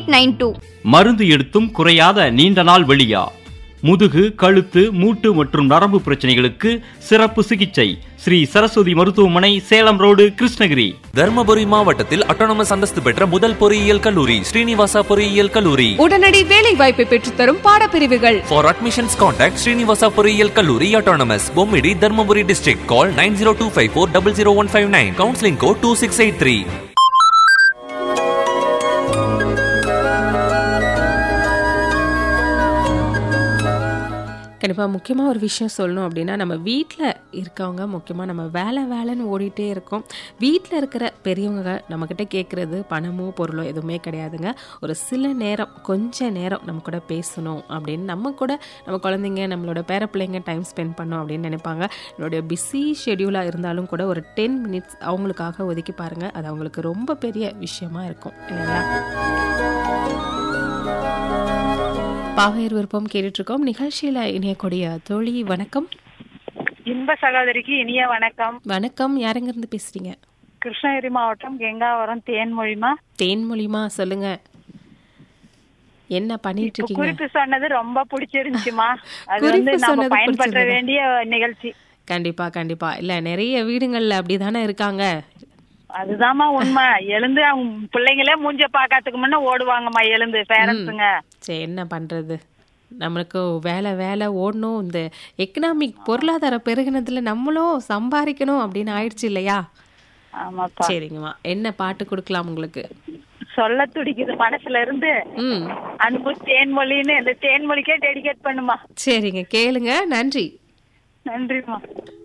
Eight nine two மருந்து எடுத்தும் குறையாத நீண்ட நாள் வெளியா முதுகு கழுத்து மூட்டு மற்றும் நரம்பு பிரச்சனைகளுக்கு சிறப்பு சிகிச்சை ஸ்ரீ சரஸ்வதி மருத்துவமனை சேலம் ரோடு கிருஷ்ணகிரி தர்மபுரி மாவட்டத்தில் அட்டானமஸ் அந்தஸ்து பெற்ற முதல் பொறியியல் கல்லூரி ஸ்ரீனிவாசா பொறியியல் கல்லூரி உடனடி வேலை வாய்ப்பை பெற்றுத்தரும் பாடப்பிரிவுகள் For admissions contact Srinivasa பொறியியல் கல்லூரி autonomous Bommidi Dharmapuri district call 9025400159 counseling code 2683 கண்டிப்பாக முக்கியமாக ஒரு விஷயம் சொல்லணும் அப்படின்னா நம்ம வீட்டில் இருக்கவங்க முக்கியமாக நம்ம வேலை வேலைன்னு ஓடிட்டே இருக்கோம் வீட்டில் இருக்கிற பெரியவங்க நம்மக்கிட்ட கேட்குறது பணமோ பொருளோ எதுவுமே கிடையாதுங்க ஒரு சில நேரம் கொஞ்ச நேரம் நம்ம கூட பேசணும் அப்படின்னு நம்ம கூட நம்ம குழந்தைங்க நம்மளோட பேர பிள்ளைங்க டைம் ஸ்பெண்ட் பண்ணோம் அப்படின்னு நினைப்பாங்க என்னுடைய பிஸி ஷெடியூலாக இருந்தாலும் கூட ஒரு டென் மினிட்ஸ் அவங்களுக்காக ஒதுக்கி பாருங்கள் அது அவங்களுக்கு ரொம்ப பெரிய விஷயமா இருக்கும் இல்லைங்களா பாவையர் விருப்பம் கேட்டுட்டு இருக்கோம் நிகழ்ச்சியில இணையக்கூடிய தோழி வணக்கம் இன்ப சகோதரிக்கு இனிய வணக்கம் வணக்கம் யாருங்க இருந்து பேசுறீங்க கிருஷ்ணகிரி மாவட்டம் கெங்காவரம் தேன்மொழிமா தேன்மொழிமா சொல்லுங்க என்ன பண்ணிட்டு இப்ப இருக்கீங்க குறிப்பு சொன்னது ரொம்ப பிடிச்சிருந்துச்சுமா அது குறிப்பு வந்து நம்ம சொன்னது பயன்படுத்த பிடிச்சிருந்ததா? வேண்டிய நிகழ்ச்சி கண்டிப்பா கண்டிப்பா இல்ல நிறைய வீடுங்கள்ல அப்படிதானே இருக்காங்க அதுதாம்மா உண்மை எழுந்து அவங்க பிள்ளைங்களே மூஞ்ச பாக்காததுக்கு முன்ன ஓடுவாங்கம்மா எழுந்து பேரண்ட்ஸுங்க சரி என்ன பண்றது நம்மளுக்கு வேலை வேலை ஓடணும் இந்த எக்கனாமிக் பொருளாதார பெருகினதுல நம்மளும் சம்பாதிக்கணும் அப்படின்னு ஆயிடுச்சு இல்லையா ஆமாப்பா சரிங்கம்மா என்ன பாட்டு கொடுக்கலாம் உங்களுக்கு சொல்ல துடிக்குது மனசுல இருந்து ம் அன்பு தேன்மொழின்னு இந்த தேன்மொழிக்கே டெடிகேட் பண்ணுமா சரிங்க கேளுங்க நன்றி நன்றிம்மா